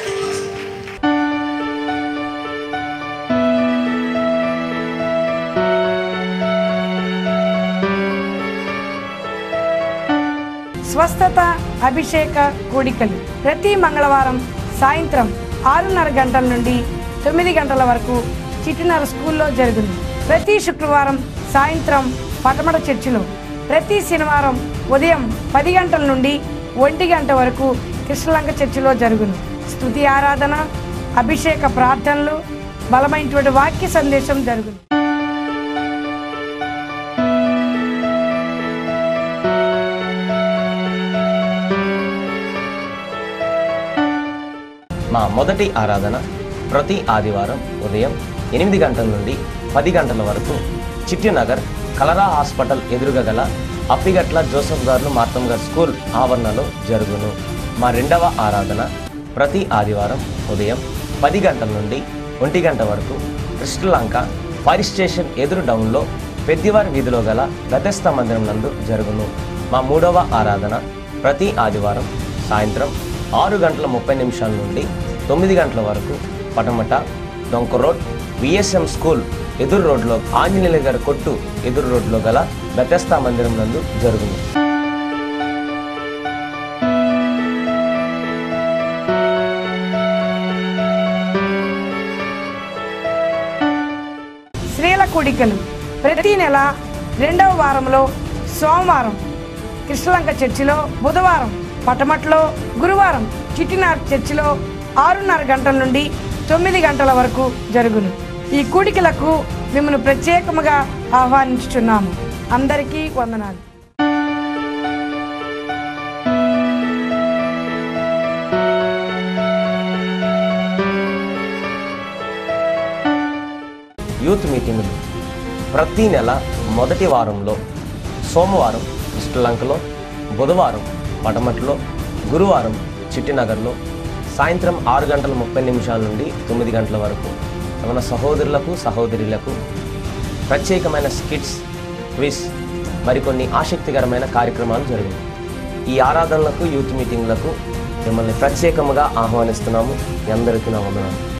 స్వస్థత అభిషేక కూడికలు ప్రతి మంగళవారం సాయంత్రం ఆరున్నర గంటల నుండి తొమ్మిది గంటల వరకు చిట్టినర స్కూల్లో జరుగును ప్రతి శుక్రవారం సాయంత్రం పటమట చర్చిలో ప్రతి శనివారం ఉదయం పది గంటల నుండి ఒంటి గంట వరకు కృష్ణలంక చర్చిలో జరుగును స్తుతి ఆరాధన అభిషేక ప్రార్థనలు బలమైనటువంటి వాక్య సందేశం జరుగును మా మొదటి ఆరాధన ప్రతి ఆదివారం ఉదయం ఎనిమిది గంటల నుండి పది గంటల వరకు చిట్టినగర్ కలరా హాస్పిటల్ ఎదురుగా గల అప్పిగట్ల జోసఫ్ గారు మార్తమ్ గారు స్కూల్ ఆవరణలో జరుగును మా రెండవ ఆరాధన ప్రతి ఆదివారం ఉదయం పది గంటల నుండి ఒంటి గంట వరకు కృష్ణలంక ఫైర్ స్టేషన్ ఎదురు డౌన్లో పెద్దివారి వీధిలో గల గతస్థ మందిరం నందు జరుగును మా మూడవ ఆరాధన ప్రతి ఆదివారం సాయంత్రం ఆరు గంటల ముప్పై నిమిషాల నుండి తొమ్మిది గంటల వరకు పటమట డొంక రోడ్ విఎస్ఎం స్కూల్ ఎదురు రోడ్లో ఆంజనేయుల గారి కొట్టు ఎదురు రోడ్లో గల బెతస్తా మందిరం నందు జరుగును స్త్రీల కూడికలు ప్రతి నెల రెండవ వారంలో సోమవారం కృష్ణలంక చర్చిలో బుధవారం పటమట్లో గురువారం చిట్టినార్ చర్చిలో ఆరున్నర గంటల నుండి తొమ్మిది గంటల వరకు జరుగును ఈ కూడికలకు మిమ్మల్ని ప్రత్యేకముగా ఆహ్వానించుచున్నాము అందరికీ వందనాలు యూత్ మీటింగులు ప్రతి నెల మొదటి వారంలో సోమవారం శ్రీలంకలో బుధవారం పటమట్లో గురువారం చిట్టినగర్లో సాయంత్రం ఆరు గంటల ముప్పై నిమిషాల నుండి తొమ్మిది గంటల వరకు మన సహోదరులకు సహోదరులకు ప్రత్యేకమైన స్కిట్స్ క్విజ్ మరికొన్ని ఆసక్తికరమైన కార్యక్రమాలు జరిగాయి ఈ ఆరాధనలకు యూత్ మీటింగ్లకు మిమ్మల్ని ప్రత్యేకముగా ఆహ్వానిస్తున్నాము మీ అందరికీ నా వందనాలు